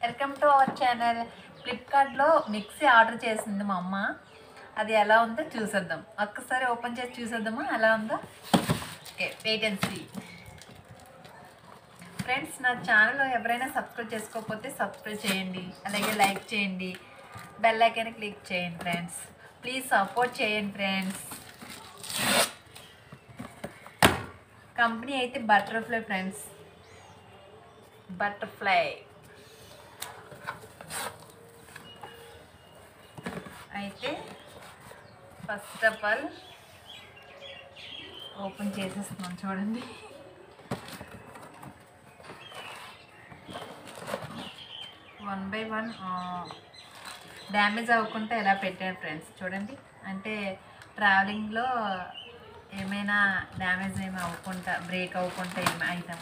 Welcome to our channel ఫ్లిప్కార్ట్లో mixie order చేసింది మా అమ్మ అది ఎలా ఉందో చూసేద్దాం ఒక్కసారి ఓపెన్ చేసి చూసేద్దామా ఎలా ఉందో okay wait and see friends నా ఛానల్ ఎవరైనా సబ్స్క్రైబ్ చేసుకోకపోతే సబ్స్క్రైబ్ చేయండి అలాగే లైక్ చేయండి బెల్ ఐకాన్ క్లిక్ చేయండి ఫ్రెండ్స్ ప్లీజ్ సపోర్ట్ చేయండి ఫ్రెండ్స్ కంపెనీ అయితే బటర్ఫ్లై ఫ్రెండ్స్ బటర్ఫ్లై అయితే ఫస్ట్ ఆఫ్ ఆల్ ఓపెన్ చేసేస్తున్నాం చూడండి వన్ బై వన్ డ్యామేజ్ అవ్వకుండా ఎలా పెట్టారు ఫ్రెండ్స్ చూడండి అంటే ట్రావెలింగ్లో ఏమైనా డ్యామేజ్ ఏమి అవ్వకుండా బ్రేక్ అవ్వకుండా ఏమి అవుతాం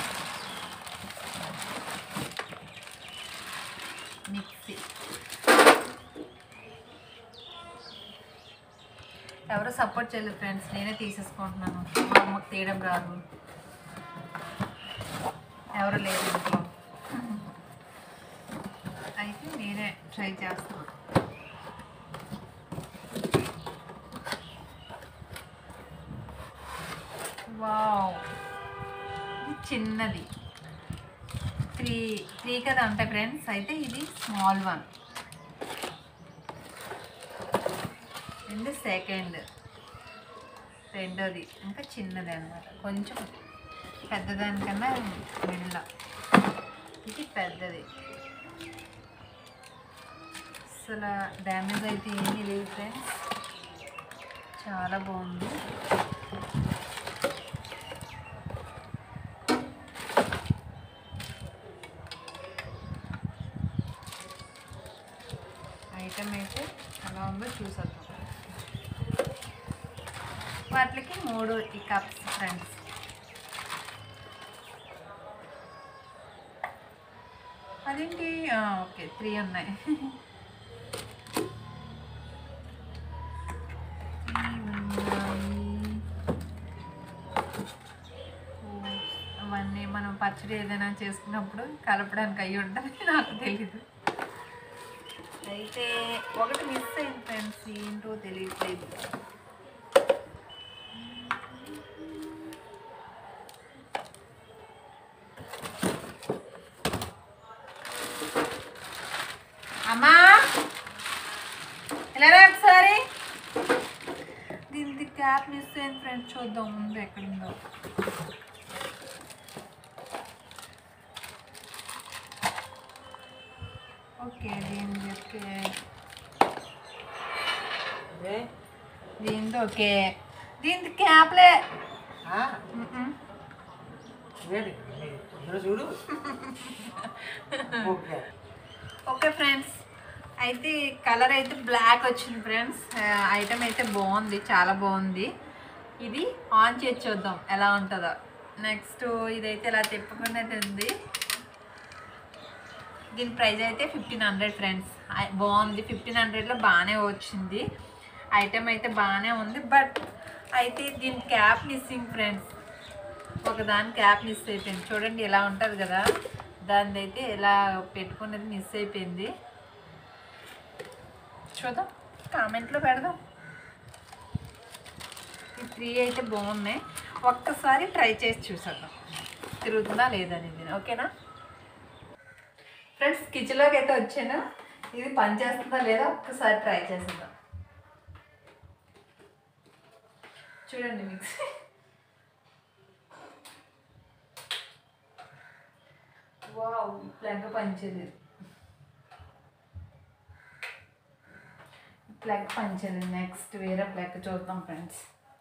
మిక్సీ ఎవరు సపోర్ట్ చేయలేదు ఫ్రెండ్స్ నేనే తీసేసుకుంటున్నాను మా అమ్మకు తీయడం రాదు ఎవరు లేరు ఇంట్లో అయితే నేనే ట్రై చేస్తాను వావ్ ఇది చిన్నది త్రీ త్రీ కదా ఉంటాయి ఫ్రెండ్స్ అయితే ఇది స్మాల్ వన్ అండ్ సెకండ్ రెండోది ఇంకా చిన్నది అనమాట కొంచెం పెద్దదానికన్నా మిడిల్ ఇది పెద్దది అసలు డ్యామేజ్ అయితే ఏమీ లేదు ఫ్రెండ్స్ చాలా బాగుంది ఐటమ్ అయితే ఎలా ఉందో చూసేద్దాం వాటికి మూడు ఈ కప్స్ ఫ్రెండ్స్ అదేంటి ఆ, ఓకే త్రీ ఉన్నాయి త్రీ ఉన్నాయి. ఓ, అవన్నీ మనం పచ్చడి ఏదైనా చేసుకున్నప్పుడు కలపడానికి అయ్యి ఉంటుంది నాకు తెలీదు అయితే ఒకటి మిస్ అయింది ఫ్రెండ్స్ ఏంటో తెలియట్లేదు అమ్మా ఇలా రా ఒకసారి దీనికి క్యాప్ మిస్ అయింది ఫ్రెండ్స్ చూద్దాం ముందు ఎక్కడుందో ఓకే దీని ఓకే దీంతో ఓకే దీనికి క్యాప్లే మ్మ్. చూడు ఓకే ఓకే ఫ్రెండ్స్ అయితే కలర్ అయితే బ్లాక్ వచ్చింది ఫ్రెండ్స్ ఐటమ్ అయితే బాగుంది చాలా బాగుంది ఇది ఆన్ చేసి చూద్దాం ఎలా ఉంటుందో నెక్స్ట్ ఇదైతే ఇలా తిప్పుకున్నది ఉంది దీని ప్రైస్ అయితే ఫిఫ్టీన్ హండ్రెడ్ ఫ్రెండ్స్ బాగుంది ఫిఫ్టీన్ హండ్రెడ్లో బాగానే వచ్చింది ఐటమ్ అయితే బాగానే ఉంది బట్ అయితే దీని క్యాప్ మిస్సింగ్ ఫ్రెండ్స్ ఒక దాని క్యాప్ మిస్ అయిపోయింది చూడండి ఎలా ఉంటుంది కదా దాని అయితే ఇలా పెట్టుకున్నది మిస్ అయిపోయింది చూద్దాం కామెంట్లో పెడదాం ఈ త్రీ అయితే బాగున్నాయి ఒక్కసారి ట్రై చేసి చూసేద్దాం తిరుగుతుందా లేదనేది ఓకేనా ఫ్రెండ్స్ కిచెన్లోకి అయితే వచ్చాను ఇది పని చేస్తుందా లేదా ఒక్కసారి ట్రై చేసేద్దాం చూడండి మిక్సీ వావ్ ప్లగ్ పనిచేది ప్లగ్ పనిచేది నెక్స్ట్ వేరే ప్లగ్ చూద్దాం ఫ్రెండ్స్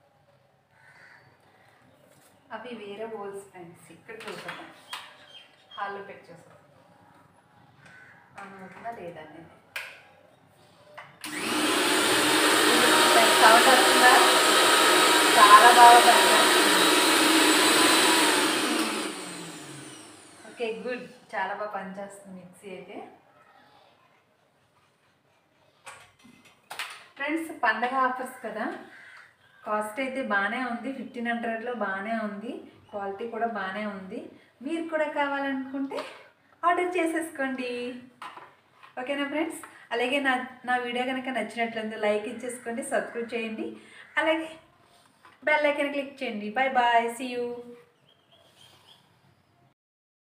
అవి వేరే బోల్స్ ఫ్రెండ్స్ ఇక్కడ చూద్దాం హాల్లో పెట్టి చూస్తాం అవుతుందా లేదా అనేది సౌండ్ వస్తుందా చాలా బాగా పనిచేస్తుంది ఓకే గుడ్ చాలా బాగా పనిచేస్తుంది మిక్సీ అయితే ఫ్రెండ్స్ పండగ ఆఫర్స్ కదా కాస్ట్ అయితే బాగానే ఉంది ఫిఫ్టీన్ హండ్రెడ్లో బాగానే ఉంది క్వాలిటీ కూడా బాగానే ఉంది మీరు కూడా కావాలనుకుంటే ఆర్డర్ చేసేసుకోండి ఓకేనా ఫ్రెండ్స్ అలాగే నా నా వీడియో కనుక నచ్చినట్లయితే లైక్ ఇచ్చేసుకోండి సబ్స్క్రైబ్ చేయండి అలాగే బెల్ ఐకాన్ క్లిక్ చేయండి బాయ్ బాయ్ సీ యూ